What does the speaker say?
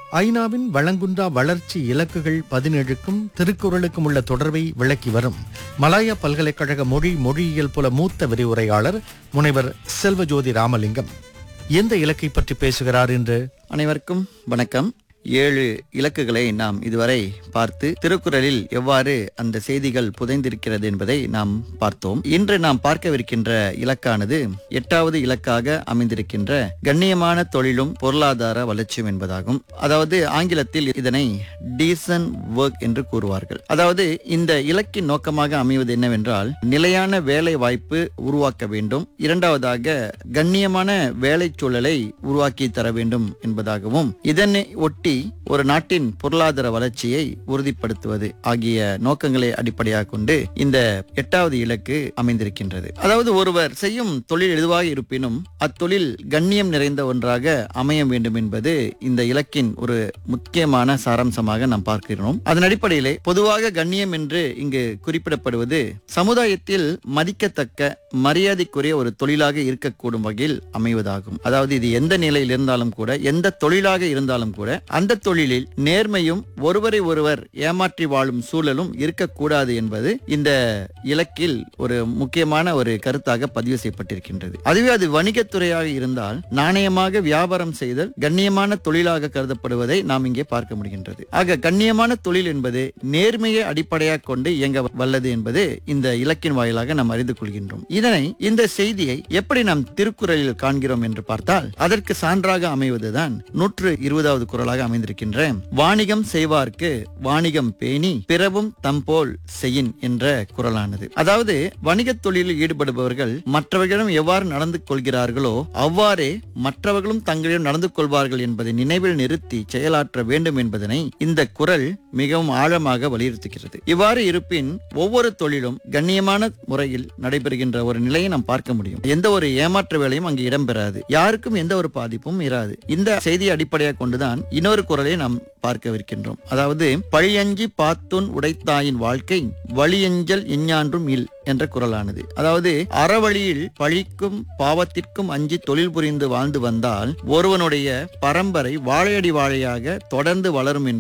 ஐநாவின் வளங்குன்றா வளர்ச்சி இலக்குகள் பதினேழுக்கும் திருக்குறளுக்கும் உள்ள தொடர்பை விளக்கி வரும் மலாயா பல்கலைக்கழக மொழி மொழியியல் புல மூத்த விரிவுரையாளர் முனைவர் செல்வஜோதி ராமலிங்கம் எந்த இலக்கை பற்றி பேசுகிறார் என்று அனைவருக்கும் வணக்கம் ஏழு இலக்குகளை நாம் இதுவரை பார்த்து திருக்குறளில் எவ்வாறு அந்த செய்திகள் புதைந்திருக்கிறது என்பதை நாம் பார்த்தோம் இன்று நாம் பார்க்கவிருக்கின்ற இலக்கானது எட்டாவது இலக்காக அமைந்திருக்கின்ற கண்ணியமான தொழிலும் பொருளாதார வளர்ச்சியும் என்பதாகும் அதாவது ஆங்கிலத்தில் இதனை டீசன்ட் ஒர்க் என்று கூறுவார்கள் அதாவது இந்த இலக்கின் நோக்கமாக அமைவது என்னவென்றால் நிலையான வேலை வாய்ப்பு உருவாக்க வேண்டும் இரண்டாவதாக கண்ணியமான வேலை சூழலை உருவாக்கி தர வேண்டும் என்பதாகவும் இதனை ஒட்டி ஒரு நாட்டின் பொருளாதார வளர்ச்சியை உறுதிப்படுத்துவது ஆகிய நோக்கங்களை அடிப்படையாக கொண்டு இந்த எட்டாவது இலக்கு அமைந்திருக்கின்றது அதாவது ஒருவர் செய்யும் தொழில் எதுவாக இருப்பினும் அத்தொழில் கண்ணியம் நிறைந்த ஒன்றாக அமைய வேண்டும் என்பது இந்த இலக்கின் ஒரு முக்கியமான சாராம்சமாக நாம் பார்க்கிறோம் அதன் அடிப்படையிலே பொதுவாக கண்ணியம் என்று இங்கு குறிப்பிடப்படுவது சமுதாயத்தில் மதிக்கத்தக்க மரியாதைக்குரிய ஒரு தொழிலாக இருக்கக்கூடும் வகையில் அமைவதாகும் அதாவது இது எந்த நிலையில் இருந்தாலும் கூட எந்த தொழிலாக இருந்தாலும் கூட அந்த தொழிலில் நேர்மையும் ஒருவரை ஒருவர் ஏமாற்றி வாழும் சூழலும் இருக்கக்கூடாது என்பது இந்த இலக்கில் ஒரு முக்கியமான ஒரு கருத்தாக பதிவு செய்யப்பட்டிருக்கின்றது அதுவே அது வணிகத்துறையாக இருந்தால் நாணயமாக வியாபாரம் செய்தல் கண்ணியமான தொழிலாக கருதப்படுவதை நாம் இங்கே பார்க்க முடிகின்றது ஆக கண்ணியமான தொழில் என்பது நேர்மையை அடிப்படையாக கொண்டு இயங்க வல்லது என்பது இந்த இலக்கின் வாயிலாக நாம் அறிந்து கொள்கின்றோம் இதனை இந்த செய்தியை எப்படி நாம் திருக்குறளில் காண்கிறோம் என்று பார்த்தால் அதற்கு சான்றாக அமைவதுதான் நூற்று இருபதாவது குரலாக அமைந்திருக்கின்ற வாணிகம் செய்வார்க்கு வாணிகம் பேணி பிறவும் தம்போல் செய்யின் என்ற குரலானது அதாவது வணிகத் தொழிலில் ஈடுபடுபவர்கள் மற்றவர்களிடம் எவ்வாறு நடந்து கொள்கிறார்களோ அவ்வாறே மற்றவர்களும் தங்களிடம் நடந்து கொள்வார்கள் என்பதை நினைவில் நிறுத்தி செயலாற்ற வேண்டும் என்பதனை இந்த குரல் மிகவும் ஆழமாக வலியுறுத்துகிறது இவ்வாறு இருப்பின் ஒவ்வொரு தொழிலும் கண்ணியமான முறையில் நடைபெறுகின்ற ஒரு நிலையை நாம் பார்க்க முடியும் எந்த ஒரு ஏமாற்ற வேலையும் அங்கு இடம்பெறாது யாருக்கும் எந்த ஒரு பாதிப்பும் இராது இந்த செய்தியை அடிப்படையாக கொண்டுதான் இன்னொரு குரலை நாம் பார்க்கவிருக்கின்றோம் அதாவது பழியஞ்சி பாத்துன் உடைத்தாயின் வாழ்க்கை வழியஞ்சல் எஞ்ஞான்றும் இல் என்ற குரலானது அதாவது அறவழியில் பழிக்கும் பாவத்திற்கும் அஞ்சி தொழில் புரிந்து வாழ்ந்து வந்தால் ஒருவனுடைய பரம்பரை வாழையடி வாழையாக தொடர்ந்து வளரும் என்பது